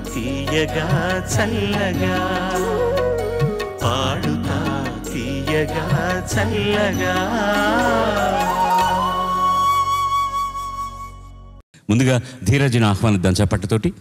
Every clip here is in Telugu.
తీయగా చల్లగా పాడుతా తీయగా చల్లగా ముందుగా ధీరజ్ని ఆహ్వానిద్దాం చప్పట్లతోటి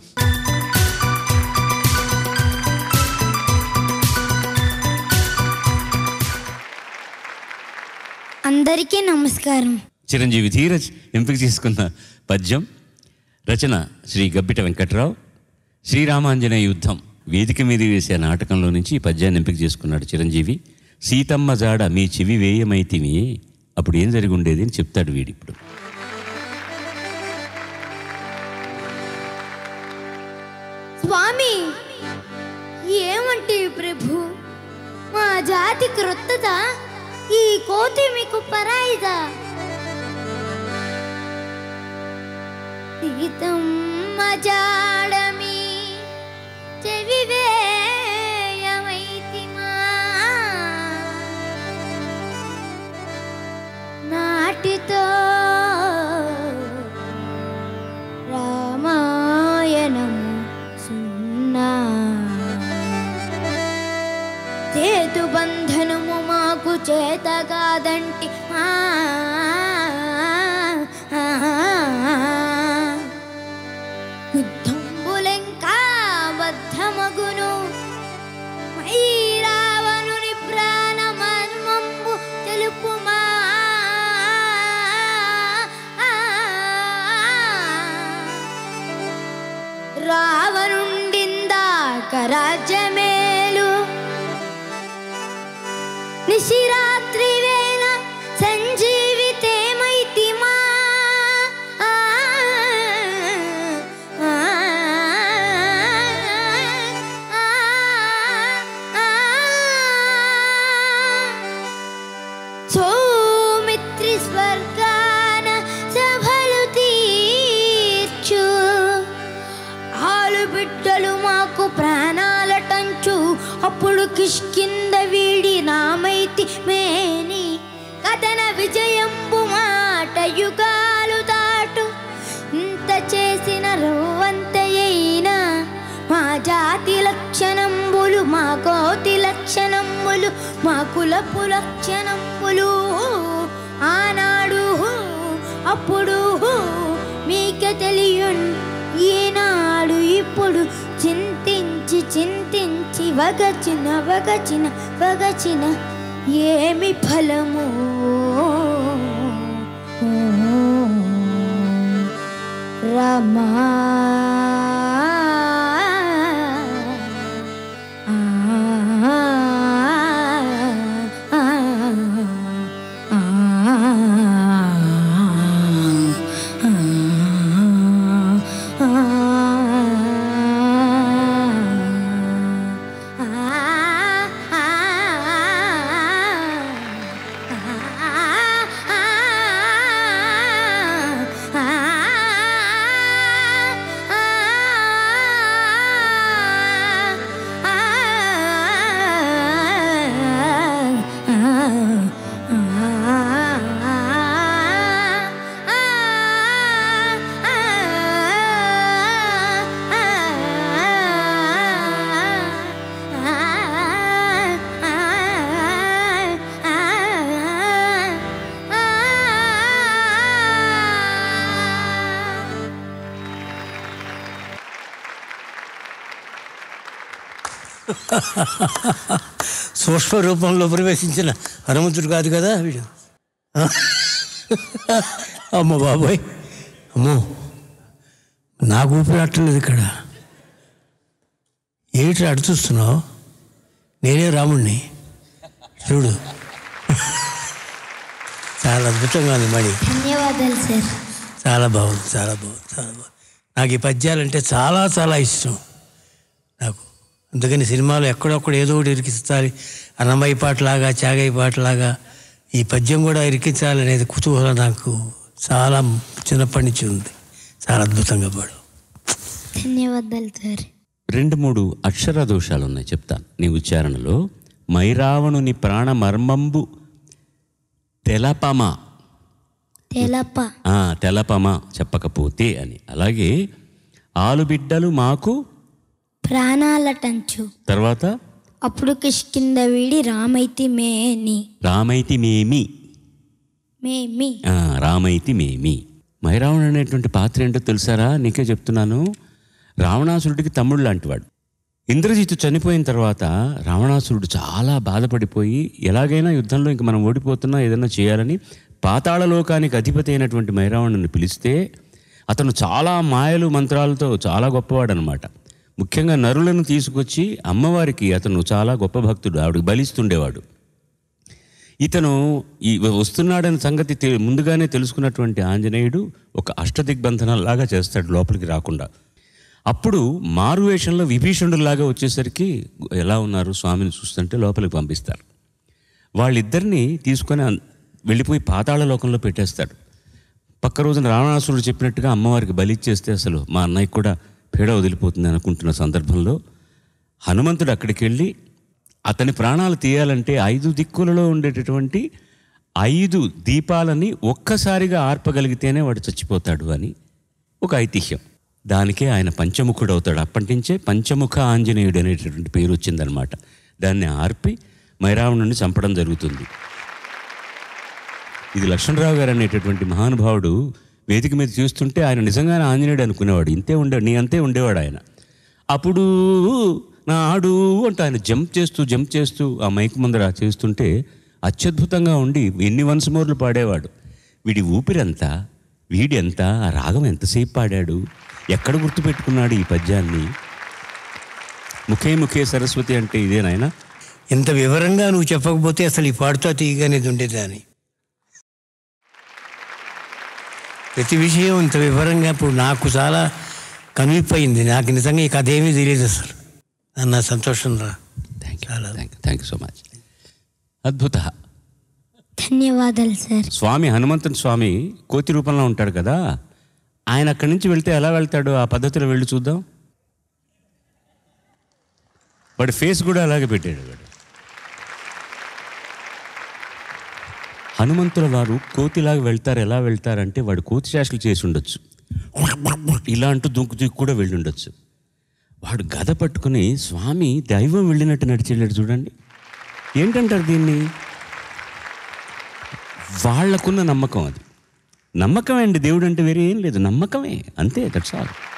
అందరికీ నమస్కారం చిరంజీవి ధీరజ్ ఎంపిక చేసుకున్న పద్యం రచన శ్రీ గబ్బిట వెంకట్రావు శ్రీరామాంజనేయ యుద్ధం వేదిక మీద వేసే నాటకంలో నుంచి ఈ పద్యాన్ని ఎంపిక చేసుకున్నాడు చిరంజీవి సీతమ్మ జాడ మీ చెవి వేయమైతివి అప్పుడు ఏం జరిగి ఉండేది అని చెప్తాడు వీడిప్పుడు స్వామి ఏమంటే ప్రభు మా జాతి క్రొత్తద ఈ కోతి మీకు పరాయిదా సీతమ్మ జాడమి చెవి వేయమైతిమా నాటితో రామాయణము సున్నా చేతు బంధనము మాకు చేత కాదంటి ఆ, ఆ, యుద్ధంబులెంకా బద్ధమగును మై రావణుని ప్రాణమర్మంబు తెలుపుమా రావణుండిందాక రాజ్యమేలు నిశిరాత్రి వేళ సంజీవితేమైతిమా ఆ, ఆ, ఆ, ఆ, సౌమిత్రి స్వర్గాన సభలు తీర్చు ఆలు బిడ్డలు మాకు ప్రాణాలటంచు అప్పుడు కిష్కింద వీడి నామైతి మేని కథన విజయంబు మాట యుగాలు దాటు ఇంత చేసిన రవ్వంతయైనా మా జాతి లక్షణంబులు మా కోతి లక్షణంబులు మా కులపు లక్షణంబులు ఆనాడు అప్పుడు మీకే తెలియన్ ఈనాడు ఇప్పుడు చింతించి చింతించి వగచిన వగచిన వగచిన ఏమి ఫలము రమా సూక్ష్మ రూపంలో ప్రవేశించిన హనుమంతుడు కాదు కదా వీడు ఆ? అమ్మ బాబోయ్ అమ్మో నాకు ఊపిరాటలేదు ఇక్కడ ఏమిటి అటు చూస్తున్నావు నేనే రాముణ్ణి చూడు చాలా అద్భుతంగా ఉంది మణి ధన్యవాదాలు సార్ చాలా బాగుంది చాలా బాగుంది చాలా బాగుంది నాకు ఈ పద్యాలంటే చాలా చాలా ఇష్టం నాకు అందుకని సినిమాలో ఎక్కడొక్కడ ఏదో ఒకటి ఇరికించాలి అన్నమయ్య పాటలాగా చాగయ్య పాటలాగా ఈ పద్యం కూడా ఇరికించాలి అనేది కుతూహలం నాకు చాలా చిన్నప్పటి నుంచి ఉంది చాలా అద్భుతంగా పాడు ధన్యవాదాలు సార్ రెండు మూడు అక్షర దోషాలు ఉన్నాయి చెప్తాను నీ ఉచ్చారణలో మైరావణుని ప్రాణమర్మంబు తెలపమా తెలప ఆ, తెలపమా చెప్పకపోతే అని అలాగే ఆలుబిడ్డలు మాకు ప్రాణాలటంచు తర్వాత అప్పుడు కిష్కింద వీడి రామైతి మేని రామైతి మేమి మేమి ఆ, రామైతి మేమి మైరావణుడు అనేటువంటి పాత్ర ఏంటో తెలుసారా నీకే చెప్తున్నాను రావణాసురుడికి తమ్ముడు లాంటివాడు ఇంద్రజిత్తు చనిపోయిన తర్వాత రావణాసురుడు చాలా బాధపడిపోయి ఎలాగైనా యుద్ధంలో ఇంక మనం ఓడిపోతున్నా ఏదైనా చేయాలని పాతాళలోకానికి అధిపతి అయినటువంటి మైరావణుని పిలిస్తే అతను చాలా మాయలు మంత్రాలతో చాలా గొప్పవాడు అనమాట ముఖ్యంగా నరులను తీసుకొచ్చి అమ్మవారికి అతను చాలా గొప్ప భక్తుడు ఆవిడకి బలిస్తుండేవాడు ఇతను ఈ వస్తున్నాడనే సంగతి తె- ముందుగానే తెలుసుకున్నటువంటి ఆంజనేయుడు ఒక అష్టదిగ్బంధనలాగా చేస్తాడు లోపలికి రాకుండా అప్పుడు మారువేషంలో విభీషణుడిలాగా వచ్చేసరికి ఎలా ఉన్నారు స్వామిని చూస్తుంటే లోపలికి పంపిస్తారు వాళ్ళిద్దరిని తీసుకొని అన్- వెళ్ళిపోయి పాతాళ లోకంలో పెట్టేస్తాడు పక్క రోజున రావణాసురుడు చెప్పినట్టుగా అమ్మవారికి బలి ఇచ్చేస్తే అసలు మా అన్నయ్య కూడా పీడ వదిలిపోతుంది అనుకుంటున్న సందర్భంలో హనుమంతుడు అక్కడికి వెళ్ళి అతని ప్రాణాలు తీయాలంటే ఐదు దిక్కులలో ఉండేటటువంటి ఐదు దీపాలని ఒక్కసారిగా ఆర్పగలిగితేనే వాడు చచ్చిపోతాడు అని ఒక ఐతిహ్యం దానికే ఆయన పంచముఖుడు అవుతాడు అప్పటి నుంచే పంచముఖ ఆంజనేయుడు అనేటటువంటి పేరు వచ్చిందనమాట దాన్ని ఆర్పి మైరావణుని చంపడం జరుగుతుంది ఇది లక్ష్మణరావు గారు అనేటటువంటి మహానుభావుడు వేదిక మీద చూస్తుంటే ఆయన నిజంగానే ఆంజనేయుడు అనుకునేవాడు ఇంతే ఉండే నీ అంతే ఉండేవాడు ఆయన అప్పుడు నాడు అంటూ ఆయన జంప్ చేస్తూ జంప్ చేస్తూ ఆ మైక్ ముందర చేస్తుంటే అత్యద్భుతంగా ఉండి ఎన్ని వంశమూర్లు పాడేవాడు వీడి ఊపిరంతా వీడి ఎంత ఆ రాగం ఎంతసేపు పాడాడు ఎక్కడ గుర్తుపెట్టుకున్నాడు ఈ పద్యాన్ని ముఖే ముఖే సరస్వతి అంటే ఇదేనాయనా ఇంత వివరంగా నువ్వు చెప్పకపోతే అసలు ఈ పాడుతా తీయగానేది ఉండేదాన్ని ప్రతి విషయం ఇంత వివరంగా ఇప్పుడు నాకు చాలా కనువిప్పయింది నాకు నిజంగా ఈ కథ ఏమీ తెలియదు అసలు అన్న సంతోషం రా thank you thank you thank you so much అద్భుత ధన్యవాదాలు సార్ స్వామి హనుమంతుని స్వామి కోతి రూపంలో ఉంటాడు కదా ఆయన అక్కడి నుంచి వెళ్తే ఎలా వెళ్తాడు ఆ పద్ధతిలో వెళ్ళి చూద్దాం వాడి ఫేస్ కూడా అలాగే పెట్టాడు వాడు హనుమంతుల వారు కోతిలాగా వెళ్తారు ఎలా వెళ్తారంటే వాడు కోతి శాసలు చేసి ఉండొచ్చు ఇలా అంటూ దుంకు దుక్కు కూడా వెళ్ళి ఉండొచ్చు వాడు గద పట్టుకుని స్వామి దైవం వెళ్ళినట్టు నడిచి వెళ్ళాడు చూడండి ఏంటంటారు దీన్ని వాళ్ళకున్న నమ్మకం అది నమ్మకమే అండి దేవుడు అంటే వేరే ఏం లేదు నమ్మకమే అంతే దట్స్ ఆల్